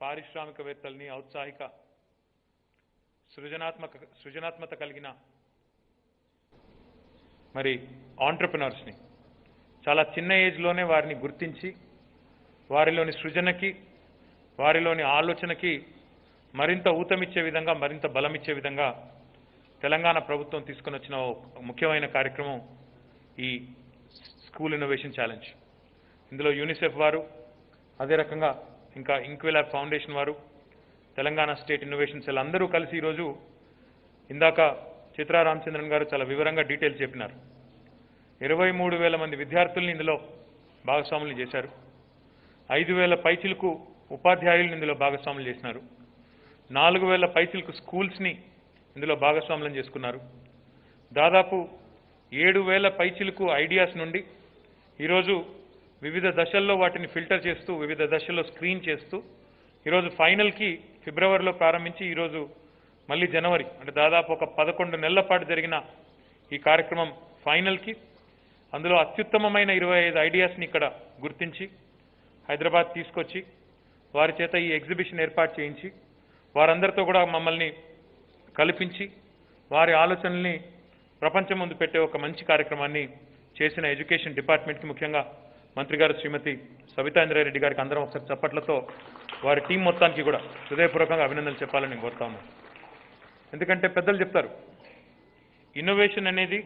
పారిశ్రామికవేత్తల్ని ఔత్సాహిక సృజనాత్మక సృజనాత్మక కలిగిన మరి ఆంటర్ప్రినర్స్ని చాలా చిన్న ఏజ్లోనే వారిని గుర్తించి వారిలోని సృజనకి వారిలోని ఆలోచనకి మరింత ఊతమిచ్చే విధంగా మరింత బలమిచ్చే విధంగా తెలంగాణ ప్రభుత్వం తీసుకొని వచ్చిన ఒక ముఖ్యమైన కార్యక్రమం ఈ స్కూల్ ఇన్నోవేషన్ ఛాలెంజ్ ఇందులో యూనిసెఫ్ వారు అదే రకంగా ఇంకా ఇంక్విలాబ్ ఫౌండేషన్ వారు తెలంగాణ స్టేట్ ఇన్నోవేషన్ సెల్ అందరూ కలిసి ఈరోజు ఇందాక చిత్రా రామచంద్రన్ గారు చాలా వివరంగా డీటెయిల్స్ చెప్పినారు ఇరవై మూడు వేల మంది విద్యార్థుల్ని ఇందులో భాగస్వాములు చేశారు ఐదు వేల పైచిలకు ఉపాధ్యాయులను ఇందులో భాగస్వాములు చేసినారు నాలుగు వేల పైచిలకు స్కూల్స్ని ఇందులో భాగస్వాములను చేసుకున్నారు దాదాపు ఏడు వేల పైచిలకు ఐడియాస్ నుండి ఈరోజు వివిధ దశల్లో వాటిని ఫిల్టర్ చేస్తూ వివిధ దశల్లో స్క్రీన్ చేస్తూ ఈరోజు ఫైనల్కి ఫిబ్రవరిలో ప్రారంభించి ఈరోజు మళ్ళీ జనవరి అంటే దాదాపు ఒక పదకొండు నెలల పాటు జరిగిన ఈ కార్యక్రమం ఫైనల్కి అందులో అత్యుత్తమమైన ఇరవై ఐదు ఐడియాస్ని ఇక్కడ గుర్తించి హైదరాబాద్ తీసుకొచ్చి వారి చేత ఈ ఎగ్జిబిషన్ ఏర్పాటు చేయించి వారందరితో కూడా మమ్మల్ని కల్పించి వారి ఆలోచనల్ని ప్రపంచం ముందు పెట్టే ఒక మంచి కార్యక్రమాన్ని చేసిన ఎడ్యుకేషన్ డిపార్ట్మెంట్కి ముఖ్యంగా మంత్రి గారు శ్రీమతి సవితా ఇంద్రారెడ్డి గారికి అందరం ఒకసారి చప్పట్లతో వారి టీం మొత్తానికి కూడా హృదయపూర్వకంగా అభినందనలు చెప్పాలని నేను కోరుతా ఉన్నాను ఎందుకంటే పెద్దలు చెప్తారు ఇన్నోవేషన్ అనేది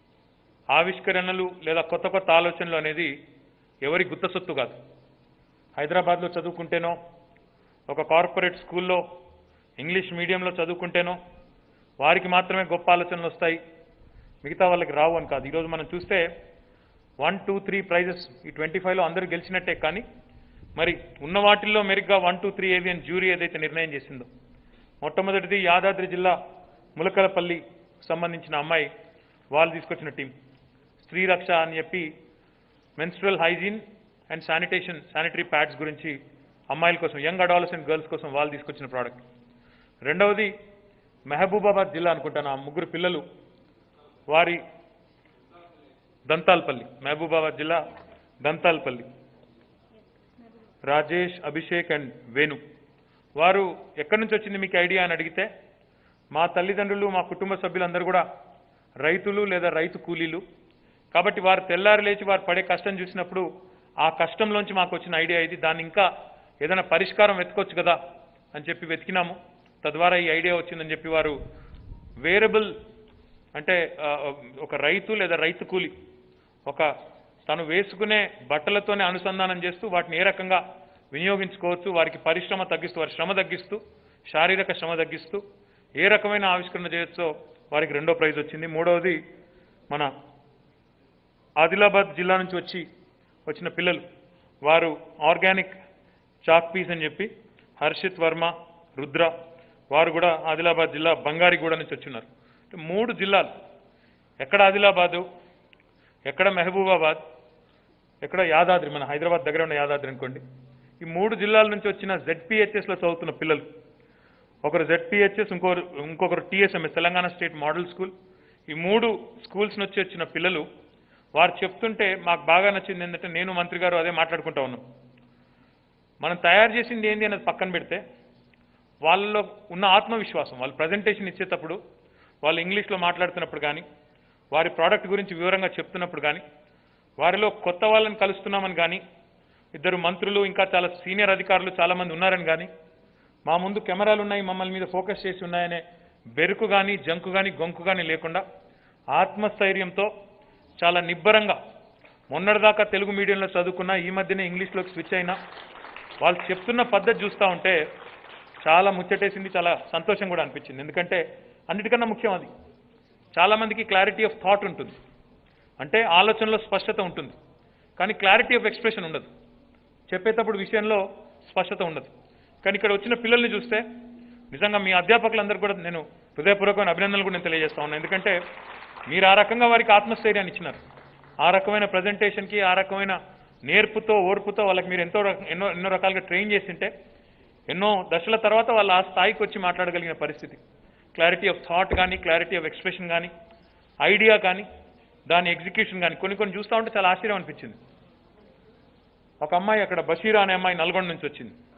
ఆవిష్కరణలు లేదా కొత్త కొత్త ఆలోచనలు అనేది ఎవరి గుత్త సొత్తు కాదు హైదరాబాద్లో చదువుకుంటేనో ఒక కార్పొరేట్ స్కూల్లో ఇంగ్లీష్ మీడియంలో చదువుకుంటేనో వారికి మాత్రమే గొప్ప ఆలోచనలు వస్తాయి మిగతా వాళ్ళకి రావు అని కాదు ఈరోజు మనం చూస్తే వన్ టూ త్రీ ప్రైజెస్ ఈ ట్వంటీ ఫైవ్లో అందరూ గెలిచినట్టే కానీ మరి ఉన్న వాటిల్లో మెరుగ్గా వన్ టూ త్రీ ఏది అని జ్యూరీ ఏదైతే నిర్ణయం చేసిందో మొట్టమొదటిది యాదాద్రి జిల్లా ములకలపల్లి సంబంధించిన అమ్మాయి వాళ్ళు తీసుకొచ్చిన టీం స్త్రీ రక్ష అని చెప్పి menstrual hygiene and sanitation sanitary pads గురించి అమ్మాయిల కోసం యంగ్ అడాలసెంట్ గర్ల్స్ కోసం వాళ్ళు తీసుకొచ్చిన ప్రోడక్ట్ రెండవది మహబూబాబాద్ జిల్లా అనుకుంటాను ఆ ముగ్గురు పిల్లలు వారి దంతాల్పల్లి మహబూబాబాద్ జిల్లా దంతాల్పల్లి రాజేష్ అభిషేక్ అండ్ వేణు వారు ఎక్కడి నుంచి వచ్చింది మీకు ఐడియా అని అడిగితే మా తల్లిదండ్రులు మా కుటుంబ సభ్యులందరూ కూడా రైతులు లేదా రైతు కూలీలు కాబట్టి వారు తెల్లారి లేచి వారు పడే కష్టం చూసినప్పుడు ఆ కష్టంలోంచి మాకు వచ్చిన ఐడియా ఇది దాన్ని ఇంకా ఏదైనా పరిష్కారం వెతకొచ్చు కదా అని చెప్పి వెతికినాము తద్వారా ఈ ఐడియా వచ్చిందని చెప్పి వారు వేరబుల్ అంటే ఆ, ఒక రైతు లేదా రైతు కూలి ఒక తను వేసుకునే బట్టలతోనే అనుసంధానం చేస్తూ వాటిని ఏ రకంగా వినియోగించుకోవచ్చు వారికి పరిశ్రమ తగ్గిస్తూ వారి శ్రమ తగ్గిస్తూ శారీరక శ్రమ తగ్గిస్తూ ఏ రకమైన ఆవిష్కరణ చేయొచ్చో వారికి రెండో ప్రైజ్ వచ్చింది మూడవది మన ఆదిలాబాద్ జిల్లా నుంచి వచ్చి వచ్చిన పిల్లలు వారు ఆర్గానిక్ చాక్ పీస్ అని చెప్పి హర్షిత్ వర్మ రుద్ర వారు కూడా ఆదిలాబాద్ జిల్లా బంగారిగూడ నుంచి వచ్చిన్నారు అంటే మూడు జిల్లాలు ఎక్కడ ఆదిలాబాదు ఎక్కడ మహబూబాబాద్ ఎక్కడ యాదాద్రి మన హైదరాబాద్ దగ్గర ఉన్న యాదాద్రి అనుకోండి ఈ మూడు జిల్లాల నుంచి వచ్చిన జెడ్పీహెచ్ఎస్లో చదువుతున్న పిల్లలు ఒకరు జెడ్పీహెచ్ఎస్ ఇంకొకరు ఇంకొకరు TSMS Telangana state model school ఈ మూడు స్కూల్స్ నుంచి వచ్చిన పిల్లలు వారు చెప్తుంటే మాకు బాగా నచ్చింది ఏంటంటే నేను మంత్రి గారు అదే మాట్లాడుకుంటా ఉన్నాం మనం తయారు చేసింది ఏంది అనేది పక్కన పెడితే వాళ్ళలో ఉన్న ఆత్మవిశ్వాసం వాళ్ళు ప్రజెంటేషన్ ఇచ్చేటప్పుడు వాళ్ళు ఇంగ్లీష్లో మాట్లాడుతున్నప్పుడు కానీ వారి ప్రోడక్ట్ గురించి వివరంగా చెప్తున్నప్పుడు కానీ వారిలో కొత్త వాళ్ళని కలుస్తున్నామని కానీ ఇద్దరు మంత్రులు ఇంకా చాలా సీనియర్ అధికారులు చాలామంది ఉన్నారని కానీ మా ముందు కెమెరాలు ఉన్నాయి మమ్మల్ని మీద ఫోకస్ చేసి ఉన్నాయనే బెరుకు కానీ జంకు కానీ గొంకు కానీ లేకుండా ఆత్మస్థైర్యంతో చాలా నిబ్బరంగా మొన్నటిదాకా తెలుగు మీడియంలో చదువుకున్న ఈ మధ్యనే ఇంగ్లీష్లోకి స్విచ్ అయినా వాళ్ళు చెప్తున్న పద్ధతి చూస్తూ ఉంటే చాలా ముచ్చటేసింది చాలా సంతోషం కూడా అనిపించింది ఎందుకంటే అన్నిటికన్నా ముఖ్యం అది చాలామందికి క్లారిటీ ఆఫ్ థాట్ ఉంటుంది అంటే ఆలోచనలో స్పష్టత ఉంటుంది కానీ క్లారిటీ ఆఫ్ ఎక్స్ప్రెషన్ ఉండదు చెప్పేటప్పుడు విషయంలో స్పష్టత ఉండదు కానీ ఇక్కడ వచ్చిన పిల్లల్ని చూస్తే నిజంగా మీ అధ్యాపకులందరూ కూడా నేను హృదయపూర్వకమైన అభినందనలు కూడా నేను తెలియజేస్తా ఉన్నాను ఎందుకంటే మీరు ఆ రకంగా వారికి ఆత్మస్థైర్యాన్ని ఇచ్చినారు ఆ రకమైన ప్రజెంటేషన్కి ఆ రకమైన నేర్పుతో ఓర్పుతో వాళ్ళకి మీరు ఎంతో రక- ఎన్నో ఎన్నో రకాలుగా ట్రైన్ చేసింటే ఎన్నో దశల తర్వాత వాళ్ళు ఆ స్థాయికి వచ్చి మాట్లాడగలిగిన పరిస్థితి క్లారిటీ ఆఫ్ థాట్ కానీ క్లారిటీ ఆఫ్ ఎక్స్ప్రెషన్ కానీ ఐడియా కానీ దాని ఎగ్జిక్యూషన్ కానీ కొన్ని కొన్ని చూస్తూ ఉంటే చాలా ఆశ్చర్యం అనిపించింది ఒక అమ్మాయి అక్కడ బషీరా అనే అమ్మాయి నల్గొండ నుంచి వచ్చింది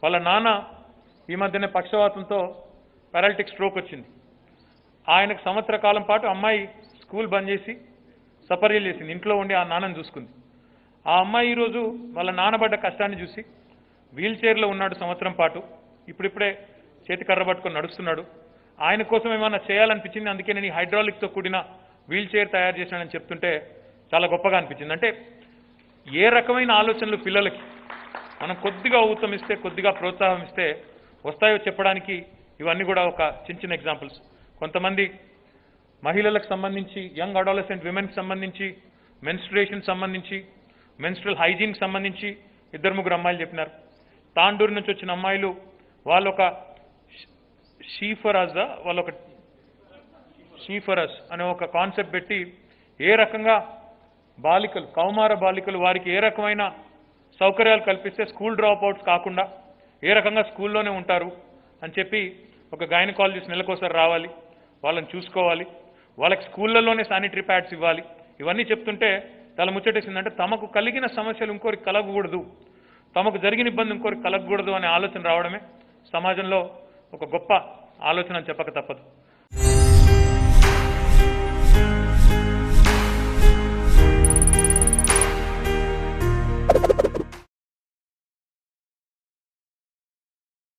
వాళ్ళ నాన్న ఈ మధ్యనే పక్షవాతంతో పారాలిటిక్ స్ట్రోక్ వచ్చింది ఆయనకు సంవత్సర కాలం పాటు అమ్మాయి స్కూల్ బంద్ చేసి సపర్యలు చేసింది ఇంట్లో ఉండి ఆ నాన్నని చూసుకుంది ఆ అమ్మాయి ఈరోజు వాళ్ళ నాన్నబడ్డ కష్టాన్ని చూసి వీల్ చైర్లో ఉన్నాడు సంవత్సరం పాటు ఇప్పుడిప్పుడే చేతి కర్ర పట్టుకొని నడుస్తున్నాడు ఆయన కోసం ఏమైనా చేయాలనిపించింది అందుకే నేను ఈ హైడ్రాలిక్తో కూడిన వీల్ చైర్ తయారు చేశానని చెప్తుంటే చాలా గొప్పగా అనిపించింది అంటే ఏ రకమైన ఆలోచనలు పిల్లలకి మనం కొద్దిగా ఊతమిస్తే కొద్దిగా ప్రోత్సాహం ఇస్తే వస్తాయో చెప్పడానికి ఇవన్నీ కూడా ఒక చిన్న చిన్న ఎగ్జాంపుల్స్ కొంతమంది మహిళలకు సంబంధించి యంగ్ అడాలసెంట్ విమెన్కి సంబంధించి మెన్స్ట్రుయేషన్ సంబంధించి మెన్స్ట్రల్ హైజీన్కి సంబంధించి ఇద్దరు ముగ్గురు అమ్మాయిలు చెప్పినారు తాండూరు నుంచి వచ్చిన అమ్మాయిలు వాళ్ళు ఒక షీఫరాజ్ వాళ్ళు ఒక షీఫరస్ అనే ఒక కాన్సెప్ట్ పెట్టి ఏ రకంగా బాలికలు కౌమార బాలికలు వారికి ఏ రకమైన సౌకర్యాలు కల్పిస్తే స్కూల్ డ్రాప్ అవుట్స్ కాకుండా ఏ రకంగా స్కూల్లోనే ఉంటారు అని చెప్పి ఒక గైనకాలజిస్ట్ నెలకోసారి రావాలి వాళ్ళని చూసుకోవాలి వాళ్ళకి స్కూళ్ళలోనే శానిటరీ ప్యాడ్స్ ఇవ్వాలి ఇవన్నీ చెప్తుంటే చాలా ముచ్చటేసిందంటే తమకు కలిగిన సమస్యలు ఇంకోరికి కలగకూడదు తమకు జరిగిన ఇబ్బంది ఇంకోరికి కలగకూడదు అనే ఆలోచన రావడమే సమాజంలో ఒక గొప్ప ఆలోచన అని చెప్పక తప్పదు